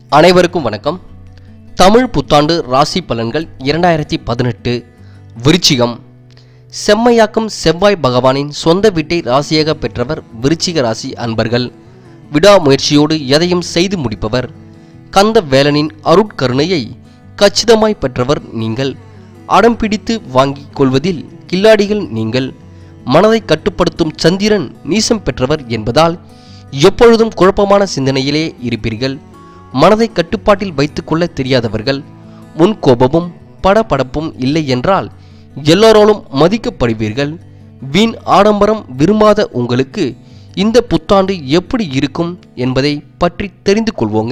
அனைவருக்கும் வணக்கம் தமிழ் புத்தாண்டு ராசி பலன்கள் இரண்டாயிரத்தி பதினெட்டு விருச்சிகம் செம்மையாக்கும் செவ்வாய் பகவானின் சொந்த வீட்டை ராசியாக பெற்றவர் விருச்சிக ராசி அன்பர்கள் விடாமுயற்சியோடு எதையும் செய்து முடிப்பவர் கந்த வேலனின் அருட்கருணையை கச்சிதமாய் பெற்றவர் நீங்கள் அடம் பிடித்து வாங்கிக் கொள்வதில் கில்லாடிகள் நீங்கள் மனதை கட்டுப்படுத்தும் சந்திரன் நீசம் பெற்றவர் என்பதால் எப்பொழுதும் குழப்பமான சிந்தனையிலே இருப்பீர்கள் மனதை கட்டுப்பாட்டில் வைத்துக்கொள்ள தெரியாதவர்கள் முன்கோபமும் படபடப்பும் இல்லை என்றால் எல்லோராலும் மதிக்கப்படுவீர்கள் வீண் ஆடம்பரம் விரும்பாத உங்களுக்கு இந்த புத்தாண்டு எப்படி இருக்கும் என்பதை பற்றி தெரிந்து கொள்வோங்க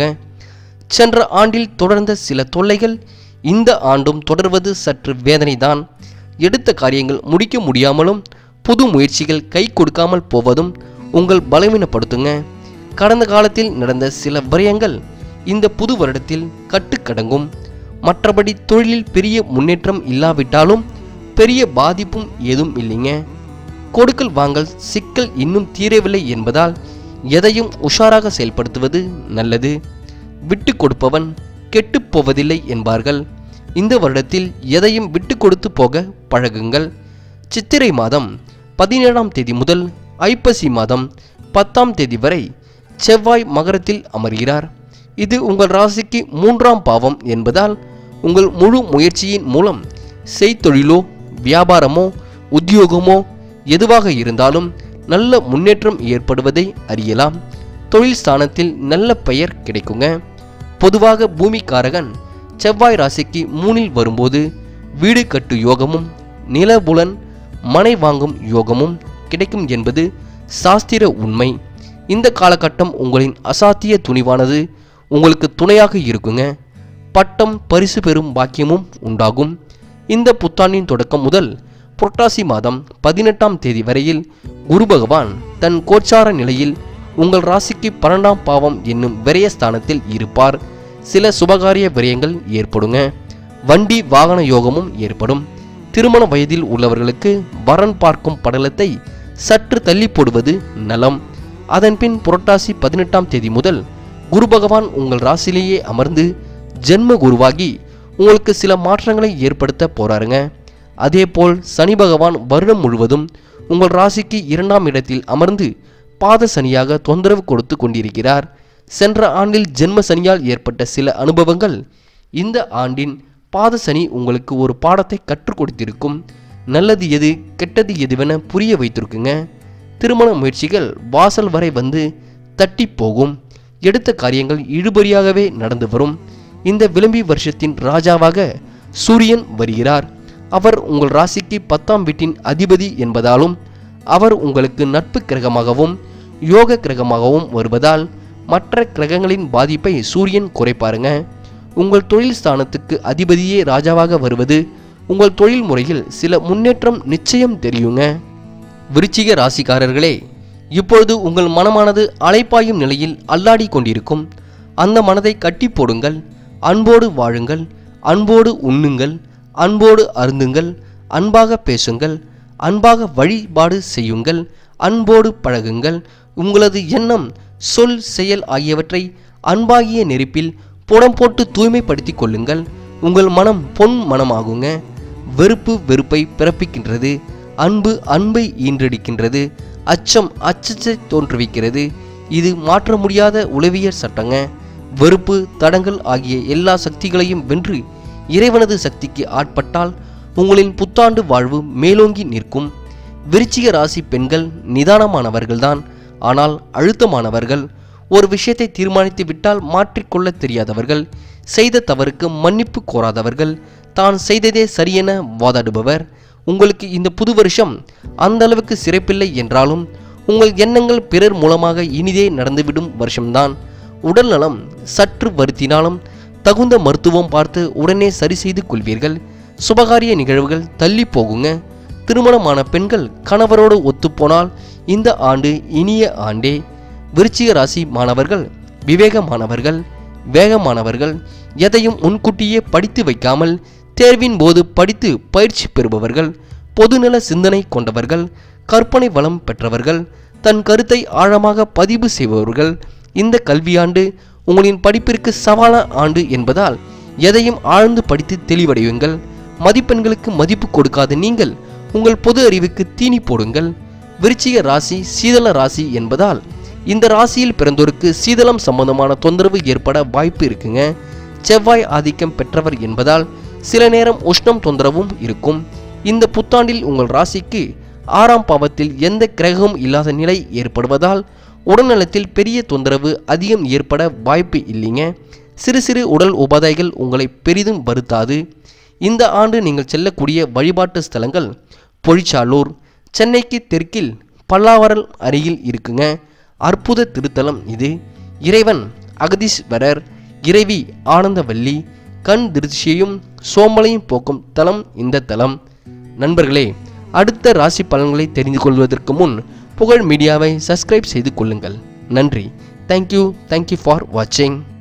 சென்ற ஆண்டில் தொடர்ந்த சில தொல்லைகள் இந்த ஆண்டும் தொடர்வது சற்று வேதனைதான் எடுத்த காரியங்கள் முடிக்க முடியாமலும் புது முயற்சிகள் கை கொடுக்காமல் போவதும் உங்கள் பலவீனப்படுத்துங்க கடந்த காலத்தில் நடந்த சில விரயங்கள் இந்த புது வருடத்தில் கட்டுக்கடங்கும் மற்றபடி தொழிலில் பெரிய முன்னேற்றம் இல்லாவிட்டாலும் பெரிய பாதிப்பும் ஏதும் இல்லைங்க கொடுக்கல் வாங்கல் சிக்கல் இன்னும் தீரவில்லை என்பதால் எதையும் உஷாராக செயல்படுத்துவது நல்லது விட்டு கொடுப்பவன் கெட்டுப் போவதில்லை என்பார்கள் இந்த வருடத்தில் எதையும் விட்டு கொடுத்து போக பழகுங்கள் சித்திரை மாதம் பதினேழாம் தேதி முதல் ஐப்பசி மாதம் பத்தாம் தேதி வரை செவ்வாய் மகரத்தில் அமர்கிறார் இது உங்கள் ராசிக்கு மூன்றாம் பாவம் என்பதால் உங்கள் முழு முயற்சியின் மூலம் செய்தொழிலோ வியாபாரமோ உத்தியோகமோ எதுவாக இருந்தாலும் நல்ல முன்னேற்றம் ஏற்படுவதை அறியலாம் தொழில் ஸ்தானத்தில் நல்ல பெயர் கிடைக்குங்க பொதுவாக பூமிக்காரகன் செவ்வாய் ராசிக்கு மூணில் வரும்போது வீடு கட்டு யோகமும் நிலபுலன் மனை வாங்கும் யோகமும் கிடைக்கும் என்பது சாஸ்திர உண்மை இந்த காலகட்டம் உங்களின் அசாத்திய துணிவானது உங்களுக்கு துணையாக இருக்குங்க பட்டம் பரிசு பெறும் பாக்கியமும் உண்டாகும் இந்த புத்தாண்டின் தொடக்கம் முதல் புரட்டாசி மாதம் பதினெட்டாம் தேதி வரையில் குரு பகவான் தன் கோச்சார நிலையில் உங்கள் ராசிக்கு பன்னெண்டாம் பாவம் என்னும் விரயஸ்தானத்தில் இருப்பார் சில சுபகாரிய விரயங்கள் ஏற்படுங்க வண்டி வாகன யோகமும் ஏற்படும் திருமண வயதில் உள்ளவர்களுக்கு வரன் பார்க்கும் படலத்தை சற்று தள்ளி போடுவது நலம் அதன்பின் புரட்டாசி பதினெட்டாம் தேதி முதல் குரு பகவான் உங்கள் ராசியிலேயே அமர்ந்து ஜென்ம குருவாகி உங்களுக்கு சில மாற்றங்களை ஏற்படுத்த போறாருங்க அதேபோல் சனி பகவான் வருடம் முழுவதும் உங்கள் ராசிக்கு இரண்டாம் இடத்தில் அமர்ந்து பாத சனியாக தொந்தரவு கொடுத்து கொண்டிருக்கிறார் சென்ற ஆண்டில் ஜென்ம சனியால் ஏற்பட்ட சில அனுபவங்கள் இந்த ஆண்டின் பாத சனி உங்களுக்கு ஒரு பாடத்தை கற்றுக் கொடுத்திருக்கும் நல்லது எது கெட்டது எதுவென புரிய வைத்திருக்குங்க திருமண முயற்சிகள் வாசல் வரை வந்து தட்டி போகும் எடுத்த காரியங்கள் இழுபறியாகவே நடந்து வரும் இந்த விளம்பி வருஷத்தின் ராஜாவாக சூரியன் வருகிறார் அவர் உங்கள் ராசிக்கு பத்தாம் வீட்டின் அதிபதி என்பதாலும் அவர் உங்களுக்கு நட்பு கிரகமாகவும் யோக கிரகமாகவும் வருவதால் மற்ற கிரகங்களின் பாதிப்பை சூரியன் குறைப்பாருங்க உங்கள் தொழில் ஸ்தானத்துக்கு அதிபதியே ராஜாவாக வருவது உங்கள் தொழில் முறையில் சில முன்னேற்றம் நிச்சயம் தெரியுங்க விருச்சிக ராசிக்காரர்களே இப்பொழுது உங்கள் மனமானது அலைப்பாயும் நிலையில் அல்லாடி கொண்டிருக்கும் அந்த மனதை கட்டி போடுங்கள் அன்போடு வாழுங்கள் அன்போடு உண்ணுங்கள் அன்போடு அருந்துங்கள் அன்பாக பேசுங்கள் அன்பாக வழிபாடு செய்யுங்கள் அன்போடு பழகுங்கள் உங்களது எண்ணம் சொல் செயல் ஆகியவற்றை அன்பாகிய நெருப்பில் புடம் போட்டு தூய்மைப்படுத்திக் கொள்ளுங்கள் உங்கள் மனம் பொன் மனமாகுங்க வெறுப்பு வெறுப்பை பிறப்பிக்கின்றது அன்பு அன்பை ஈன்றெடுக்கின்றது அச்சம் அச்சத்தை தோற்றுவிக்கிறது இது மாற்ற முடியாத உளவியல் சட்டங்க வெறுப்பு தடங்கள் ஆகிய எல்லா சக்திகளையும் வென்று இறைவனது சக்திக்கு ஆட்பட்டால் உங்களின் புத்தாண்டு வாழ்வு மேலோங்கி நிற்கும் விருச்சிக ராசி பெண்கள் நிதானமானவர்கள்தான் ஆனால் அழுத்தமானவர்கள் ஒரு விஷயத்தை தீர்மானித்து விட்டால் மாற்றிக்கொள்ள தெரியாதவர்கள் செய்த தவறுக்கு மன்னிப்பு கோராதவர்கள் தான் செய்ததே சரியென வாதாடுபவர் உங்களுக்கு இந்த புது வருஷம் அந்த அளவுக்கு சிறப்பில்லை என்றாலும் உங்கள் எண்ணங்கள் பிறர் மூலமாக இனிதே நடந்துவிடும் வருஷம்தான் உடல் நலம் சற்று வருத்தினாலும் தகுந்த மருத்துவம் பார்த்து உடனே சரி செய்து கொள்வீர்கள் சுபகாரிய நிகழ்வுகள் தள்ளி போகுங்க திருமணமான பெண்கள் கணவரோடு ஒத்துப்போனால் இந்த ஆண்டு இனிய ஆண்டே விருச்சிக ராசி மாணவர்கள் விவேகமானவர்கள் வேகமானவர்கள் எதையும் முன்கூட்டியே படித்து வைக்காமல் தேர்வின் போது படித்து பயிற்சி பெறுபவர்கள் பொதுநல சிந்தனை கொண்டவர்கள் கற்பனை வளம் பெற்றவர்கள் தன் கருத்தை ஆழமாக பதிவு செய்பவர்கள் இந்த கல்வியாண்டு உங்களின் படிப்பிற்கு சவாலான ஆண்டு என்பதால் எதையும் ஆழ்ந்து படித்து தெளிவடையுங்கள் மதிப்பெண்களுக்கு மதிப்பு கொடுக்காத நீங்கள் உங்கள் பொது அறிவுக்கு தீனி போடுங்கள் விருச்சிக ராசி சீதள ராசி என்பதால் இந்த ராசியில் பிறந்தோருக்கு சீதளம் சம்பந்தமான தொந்தரவு ஏற்பட வாய்ப்பு இருக்குங்க செவ்வாய் ஆதிக்கம் பெற்றவர் என்பதால் சில நேரம் உஷ்ணம் தொந்தரவும் இருக்கும் இந்த புத்தாண்டில் உங்கள் ராசிக்கு ஆறாம் பாவத்தில் எந்த கிரகமும் இல்லாத நிலை ஏற்படுவதால் உடல்நலத்தில் பெரிய தொந்தரவு அதிகம் ஏற்பட வாய்ப்பு இல்லைங்க சிறு சிறு உடல் உபாதைகள் உங்களை பெரிதும் வருத்தாது இந்த ஆண்டு நீங்கள் செல்லக்கூடிய வழிபாட்டு ஸ்தலங்கள் பொழிச்சாலூர் சென்னைக்கு தெற்கில் பல்லாவரம் அருகில் இருக்குங்க அற்புத திருத்தலம் இது இறைவன் அகதீஸ்வரர் இறைவி ஆனந்தவல்லி கண் திருச்சியையும் சோம்பலையும் போக்கும் தலம் இந்த தலம் நண்பர்களே அடுத்த ராசி பலன்களை தெரிந்து கொள்வதற்கு முன் புகழ் மீடியாவை சப்ஸ்கிரைப் செய்து கொள்ளுங்கள் நன்றி தேங்க்யூ தேங்க்யூ ஃபார் வாட்சிங்